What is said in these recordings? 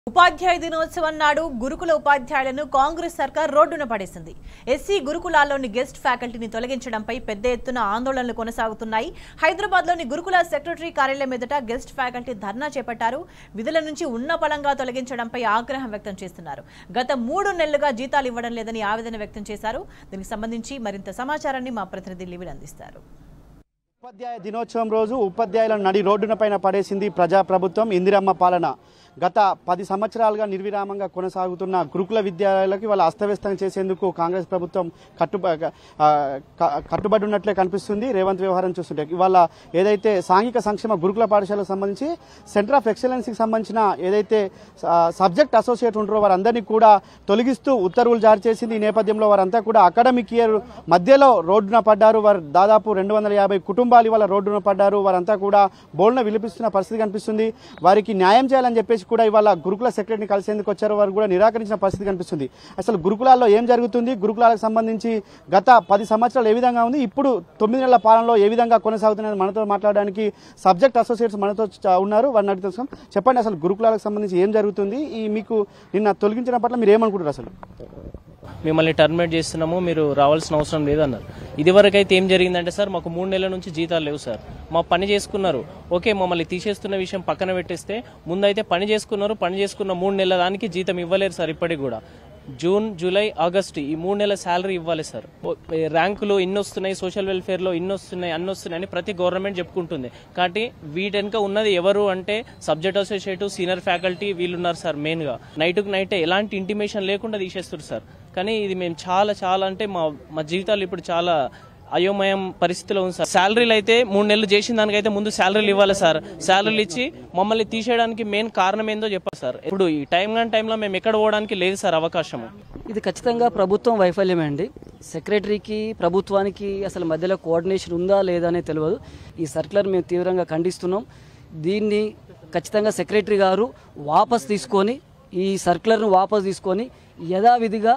ఉపాధ్యాయ దినోత్సవం నాడు గురుకుల ఉపాధ్యాయులను కాంగ్రెస్ సర్కార్ రోడ్డున పడేసింది ఎస్సీ గురుకులాల్లోని గెస్ట్ ఫ్యాకల్టీని తొలగించడంపై పెద్ద ఎత్తున ఆందోళనలు కొనసాగుతున్నాయి హైదరాబాద్లోని గురుకుల సెక్రటరీ కార్యాలయం ఎదుట గెస్ట్ ఫ్యాకల్టీ ధర్నా చేపట్టారు విధుల నుంచి ఉన్న పలంగా తొలగించడంపై ఆగ్రహం వ్యక్తం చేస్తున్నారు గత మూడు నెలలుగా జీతాలు ఇవ్వడం లేదని ఆవేదన వ్యక్తం చేశారు దీనికి సంబంధించి మరింత సమాచారాన్ని మా ప్రతినిధి లివిల్ అందిస్తారు ఉపాధ్యాయ దినోత్సవం రోజు ఉపాధ్యాయులను నడి రోడ్డున పైన పడేసింది ప్రజాప్రభుత్వం ఇందిరమ్మ పాలన గత పది సంవత్సరాలుగా నిర్విరామంగా కొనసాగుతున్న గురుకుల విద్యాలయాలకి వాళ్ళ అస్తవ్యస్తం చేసేందుకు కాంగ్రెస్ ప్రభుత్వం కట్టుబ ఆ, క- కట్టుబడి ఉన్నట్లే కనిపిస్తుంది రేవంత్ వ్యవహారం చూస్తుంటే ఇవాళ ఏదైతే సాంఘిక సంక్షేమ గురుకుల పాఠశాలకు సంబంధించి సెంటర్ ఆఫ్ ఎక్సలెన్స్కి సంబంధించిన ఏదైతే ఆ, సబ్జెక్ట్ అసోసియేట్ ఉంటారో వారందరినీ కూడా తొలగిస్తూ ఉత్తర్వులు జారీ చేసింది ఈ నేపథ్యంలో వారంతా కూడా అకాడమిక్ ఇయర్ మధ్యలో రోడ్డున పడ్డారు వారు దాదాపు రెండు వందల యాభై కుటుంబాలు ఇవాళ రోడ్డున పడ్డారు వారంతా కూడా బోల్న విలిపిస్తున్న పరిస్థితి కనిపిస్తుంది వారికి న్యాయం చేయాలని చెప్పేసి కూడా ఇవాళ గురుకుల సెక్రటరీని కలిసేందుకు వచ్చారు వారు కూడా నిరాకరించిన పరిస్థితి కనిపిస్తుంది అసలు గురుకులాల్లో ఏం జరుగుతుంది గురుకులాలకు సంబంధించి గత పది సంవత్సరాలు ఏ విధంగా ఉంది ఇప్పుడు తొమ్మిది నెలల పాలనలో ఏ విధంగా కొనసాగుతున్నది మనతో మాట్లాడడానికి సబ్జెక్ట్ అసోసియేట్స్ మనతో చ- ఉన్నారు వారిని అడిగి తెలుసుకుందాం చెప్పండి అసలు గురుకులాలకు సంబంధించి ఏం జరుగుతుంది ఈ మీకు నిన్న తొలగించిన పట్ల మీరు ఏమనుకుంటారు అసలు మిమ్మల్ని టర్మినేట్ చేస్తున్నాము మీరు రావాల్సిన అవసరం లేదన్నారు ఇదివరకు అయితే ఏం జరిగిందంటే సార్ మాకు మూడు నెలల నుంచి జీతాలు లేవు సార్ మా పని చేసుకున్నారు ఓకే మమ్మల్ని తీసేస్తున్న విషయం పక్కన పెట్టేస్తే ముందైతే పని చేసుకున్నారు పని చేసుకున్న మూడు నెలల దానికి జీతం ఇవ్వలేరు సార్ ఇప్పటికి కూడా జూన్ జూలై ఆగస్ట్ ఈ మూడు నెలల శాలరీ ఇవ్వాలి సార్ ఓ- ఏ ర్యాంకులు ఇన్ని వస్తున్నాయి సోషల్ వెల్ఫేర్లో ఇన్ని వస్తున్నాయి అన్ని వస్తున్నాయి అని ప్రతి గవర్నమెంట్ చెప్పుకుంటుంది కాబట్టి వీటెనక ఉన్నది ఎవరు అంటే సబ్జెక్ట్ అసోసియేట్ సీనియర్ ఫ్యాకల్టీ వీళ్ళు ఉన్నారు సార్ మెయిన్గా నైట్కి నైటే ఎలాంటి ఇంటిమేషన్ లేకుండా తీసేస్తారు సార్ కానీ ఇది మేము చాలా చాలా అంటే మా మా జీవితాలు ఇప్పుడు చాలా అయోమయం పరిస్థితిలో ఉంది సార్ శాలరీలు అయితే మూడు నెలలు చేసిన దానికైతే ముందు శాలరీలు ఇవ్వాలి సార్ శాలరీలు ఇచ్చి మమ్మల్ని తీసేయడానికి మెయిన్ కారణం ఏందో చెప్పాలి సార్ ఇప్పుడు ఈ టైం కానీ టైంలో మేము ఎక్కడ పోవడానికి లేదు సార్ అవకాశము ఇది ఖచ్చితంగా ప్రభుత్వం వైఫల్యమే అండి సెక్రటరీకి ప్రభుత్వానికి అసలు మధ్యలో కోఆర్డినేషన్ ఉందా లేదా అనేది తెలియదు ఈ సర్క్యులర్ మేము తీవ్రంగా ఖండిస్తున్నాం దీన్ని ఖచ్చితంగా సెక్రటరీ గారు వాపస్ తీసుకొని ఈ సర్క్యులర్ను వాపస్ తీసుకొని యథావిధిగా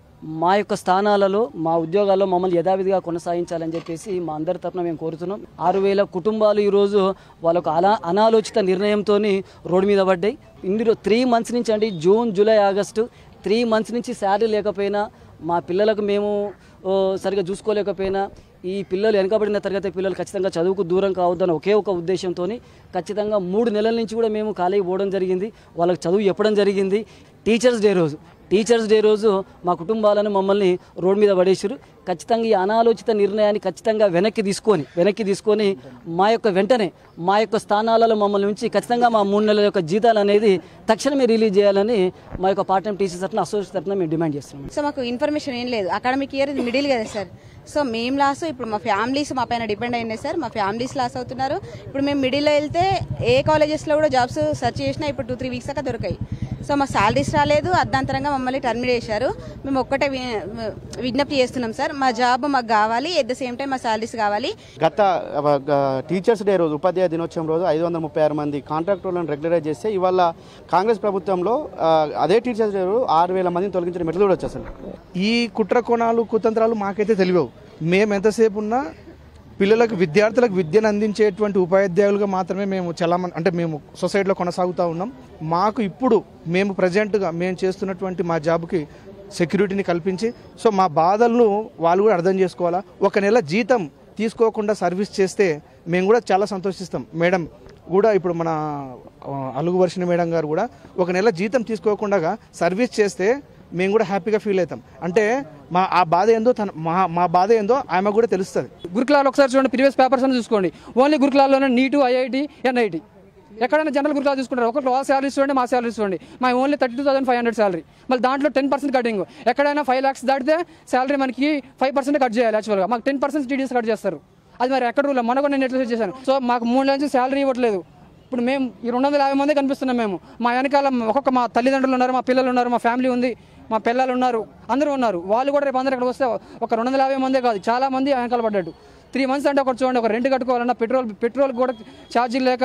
మా యొక్క స్థానాలలో మా ఉద్యోగాల్లో మమ్మల్ని యథావిధిగా కొనసాగించాలని చెప్పేసి మా అందరి తరఫున మేము కోరుతున్నాం ఆరు వేల కుటుంబాలు ఈరోజు వాళ్ళకు అలా అనాలోచిత నిర్ణయంతో రోడ్డు మీద పడ్డాయి ఇందులో త్రీ మంత్స్ నుంచి అండి June July August three months నుంచి శాలరీ లేకపోయినా మా పిల్లలకు మేము ఓ, సరిగా చూసుకోలేకపోయినా ఈ పిల్లలు వెనకబడిన తరగతి పిల్లలు ఖచ్చితంగా చదువుకు దూరం కావద్దని ఒకే ఒక ఉద్దేశంతో ఖచ్చితంగా మూడు నెలల నుంచి కూడా మేము కాలేజీ పోవడం జరిగింది వాళ్ళకి చదువు చెప్పడం జరిగింది టీచర్స్ డే రోజు టీచర్స్ డే రోజు మా కుటుంబాలను మమ్మల్ని రోడ్ మీద పడేసారు ఖచ్చితంగా ఈ అనాలోచిత నిర్ణయాన్ని ఖచ్చితంగా వెనక్కి తీసుకొని వెనక్కి తీసుకొని మా యొక్క వెంటనే మా యొక్క స్థానాలలో మమ్మల్ని ఉంచి ఖచ్చితంగా మా మూడు నెలల యొక్క జీతాలు అనేది తక్షణమే రిలీజ్ చేయాలని మా యొక్క పార్ట్ టైం టీచర్స్ తరఫున అసోసియేట్ తరఫున మేము డిమాండ్ చేస్తున్నాం సో మాకు ఇన్ఫర్మేషన్ ఏం లేదు అకాడమిక్ ఇయర్ ఇది మిడిల్ కదా సార్ సో మేము లాస్ ఇప్పుడు మా ఫ్యామిలీస్ మా పైన డిపెండ్ అయినాయి సార్ మా ఫ్యామిలీస్ లాస్ అవుతున్నారు ఇప్పుడు మేము మిడిల్లో వెళ్తే ఏ కాలేజెస్లో కూడా జాబ్స్ సెర్చ్ చేసినా ఇప్పుడు టూ త్రీ వీక్స్ దాకా దొరికాయి సో మా శాలరీస్ రాలేదు అర్ధాంతరంగా మమ్మల్ని టర్మినేట్ చేశారు మేము ఒక్కటే వి- విజ్ఞప్తి చేస్తున్నాం సార్ మా జాబ్ మాకు కావాలి ఎట్ ద సేమ్ టైం మా శాలరీస్ కావాలి గత ఆ, గ- టీచర్స్ డే రోజు ఉపాధ్యాయ దినోత్సవం రోజు ఐదు వందల ముప్పై ఆరు మంది కాంట్రాక్టర్లను రెగ్యులరైజ్ చేస్తే ఇవాళ కాంగ్రెస్ ప్రభుత్వంలో ఆ, అదే టీచర్స్ డే రోజు ఆరు వేల మందిని తొలగించడం ఎట్లా చూడొచ్చు అసలు ఈ కుట్ర కోణాలు కుతంత్రాలు మాకైతే తెలియవు మేము ఎంతసేపు ఉన్నా పిల్లలకు విద్యార్థులకు విద్యను అందించేటువంటి ఉపాధ్యాయులుగా మాత్రమే మేము చలామణి అంటే మేము సొసైటీలో కొనసాగుతూ ఉన్నాం మాకు ఇప్పుడు మేము ప్రజెంట్గా మేము చేస్తున్నటువంటి మా జాబ్కి సెక్యూరిటీని కల్పించి సో మా బాధలను వాళ్ళు కూడా అర్థం చేసుకోవాలా ఒక నెల జీతం తీసుకోకుండా సర్వీస్ చేస్తే మేము కూడా చాలా సంతోషిస్తాం మేడం కూడా ఇప్పుడు మన ఆ, అలుగు వర్షిని మేడం గారు కూడా ఒక నెల జీతం తీసుకోకుండా సర్వీస్ చేస్తే మేము కూడా హ్యాపీగా ఫీల్ అవుతాం అంటే మా ఆ బాధ ఏందో తన మా మా బాధ ఏందో ఆమె కూడా తెలుస్తుంది గురుకులాలు ఒకసారి చూడండి ప్రీవియస్ పేపర్స్ అని చూసుకోండి ఓన్లీ గురుకులాల్లోనే నీటు ఐఐటి ఎన్ఐటి ఎక్కడైనా జనరల్ గురుకులాలు చూసుకుంటారు ఒకటి వాళ్ళ శాలరీస్ చూడండి మా శాలరీస్ చూడండి మా only thirty two thousand five hundred salary మళ్ళీ దాంట్లో టెన్ పర్సెంట్ కటింగ్ ఎక్కడైనా ఫైవ్ ల్యాక్స్ దాటితే శాలరీ మనకి ఫైవ్ పర్సెంట్ కట్ చేయాలి యాక్చువల్గా మాకు టెన్ పర్సెంట్ టీడీఎస్ కట్ చేస్తారు అది మరి ఎక్కడ రూల్ మొన్న కూడా నేను ఎట్లా చేశాను సో మాకు మూడు నెలల నుంచి శాలరీ ఇవ్వట్లేదు ఇప్పుడు మేము ఈ రెండు వందల యాభై మంది కనిపిస్తున్నాం మేము మా వెనకాల ఒక్కొక్క మా తల్లిదండ్రులు ఉన్నారు మా పిల్లలు ఉన్నారు మా ఫ్యామిలీ ఉంది మా పిల్లలు ఉన్నారు అందరూ ఉన్నారు వాళ్ళు కూడా రేపు అందరూ ఇక్కడ వస్తే ఒక రెండు వందల యాభై మందే కాదు చాలా మంది వెనకాల పడ్డట్టు త్రీ మంత్స్ అంటే ఒకటి చూడండి ఒక రెంట్ కట్టుకోవాలన్నా పెట్రోల్ పెట్రోల్ కూడా ఛార్జీలు లేక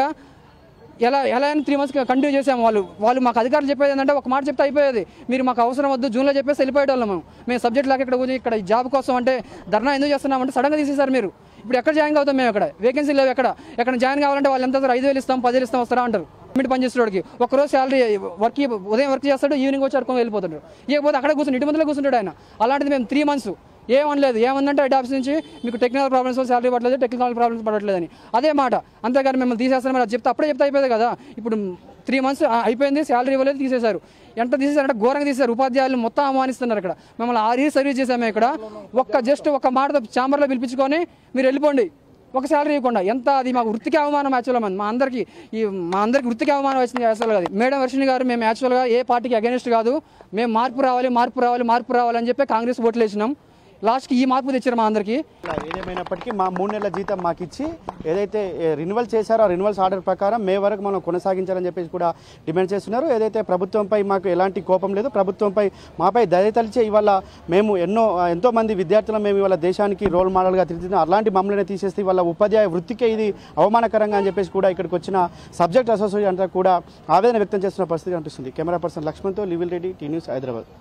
ఎలా ఎలా అయినా త్రీ మంత్స్ కంటిన్యూ చేసాము వాళ్ళు వాళ్ళు మాకు అధికారులు చెప్పేది ఏంటంటే ఒక మాట చెప్తే అయిపోయేది మీరు మాకు అవసరం వద్దు జూన్లో చెప్పేసి వెళ్ళిపోయేవాళ్ళం మేము మేము సబ్జెక్ట్ లాగా ఇక్కడ కూర్చొని ఇక్కడ ఈ జాబ్ కోసం అంటే ధర్నా ఎందుకు చేస్తున్నామంటే సడన్గా తీసేశారు మీరు ఇప్పుడు ఎక్కడ జాయిన్ అవుతాం మేము ఇక్కడ వేకెన్సీ లేవు ఎక్కడ ఎక్కడ జాయిన్ కావాలంటే వాళ్ళు ఎంత ఐదు వేలు ఇస్తాం పదివేలు ఇస్తాం వస్తారా అంటారు గవర్నమెంట్ పని చేసేవాడికి ఒకరోజు శాలరీ వర్క్ ఉదయం వర్క్ చేస్తాడు ఈవినింగ్ వచ్చి అడుకొని వెళ్ళిపోతాడు ఇకపోతే అక్కడ కూర్చుని ఇంటి ముందులో కూర్చుంటాడు ఆయన అలాంటిది మేము త్రీ మంత్స్ ఏమనలేదు ఏమందంటే హెడ్ ఆఫీస్ నుంచి మీకు టెక్నికల్ ప్రాబ్లమ్స్ శాలరీ పడలేదు టెక్నికల్ ప్రాబ్లమ్స్ పడట్లేదని అదే మాట అంతేగాని మిమ్మల్ని తీసేస్తాను మరి అది చెప్తే అప్పుడే చెప్తే అయిపోయింది కదా ఇప్పుడు త్రీ మంత్స్ అయిపోయింది శాలరీ ఇవ్వలేదు తీసేశారు ఎంత తీసేశారంటే ఘోరంగా తీసేశారు ఉపాధ్యాయులు మొత్తం అవమానిస్తున్నారు ఇక్కడ మిమ్మల్ని ఆరు సర్వీస్ చేసాము ఇక్కడ ఒక్క జస్ట్ ఒక మాటతో ఛాంబర్లో పిలిపించుకొని మీరు వెళ్ళిపోండి ఒక శాలరీ ఇవ్వకుండా ఎంత అది మాకు వృత్తికి అవమానం యాక్చువల్గా మంది మా అందరికి ఈ మా అందరికి వృత్తికి అవమానం వచ్చింది యాక్చువల్గా అది మేడం వర్షిణి గారు మేము యాక్చువల్గా ఏ పార్టీకి అగెనిస్ట్ కాదు మేము మార్పు రావాలి మార్పు రావాలి మార్పు రావాలి అని చెప్పి కాంగ్రెస్ ఓట్లు వేసినాం లాస్ట్కి ఈ మార్పు తెచ్చారు మా అందరికీ ఇలా ఏదేమైనప్పటికీ మా మూడు నెలల జీతం మాకు ఇచ్చి ఏదైతే రినివల్ చేశారో ఆ రినివల్స్ ఆర్డర్ ప్రకారం మే వరకు మనం కొనసాగించాలని చెప్పేసి కూడా డిమాండ్ చేస్తున్నారు ఏదైతే ప్రభుత్వంపై మాకు ఎలాంటి కోపం లేదు ప్రభుత్వంపై మాపై దయతలిచే ఇవాళ మేము ఎన్నో ఎంతో మంది విద్యార్థులు మేము ఇవాళ దేశానికి రోల్ మోడల్గా తిరుగుతున్నాం అలాంటి మమ్మల్ని తీసేస్తే ఇవాళ ఉపాధ్యాయ వృత్తికే ఇది అవమానకరంగా అని చెప్పేసి కూడా ఇక్కడికి వచ్చిన సబ్జెక్ట్ అసోసియేషన్ అంతా కూడా ఆవేదన వ్యక్తం చేస్తున్న పరిస్థితి కనిపిస్తుంది కెమెరా పర్సన్ లక్ష్మణ్తో లివిల్ రెడ్డి టీ న్యూస్ హైదరాబాద్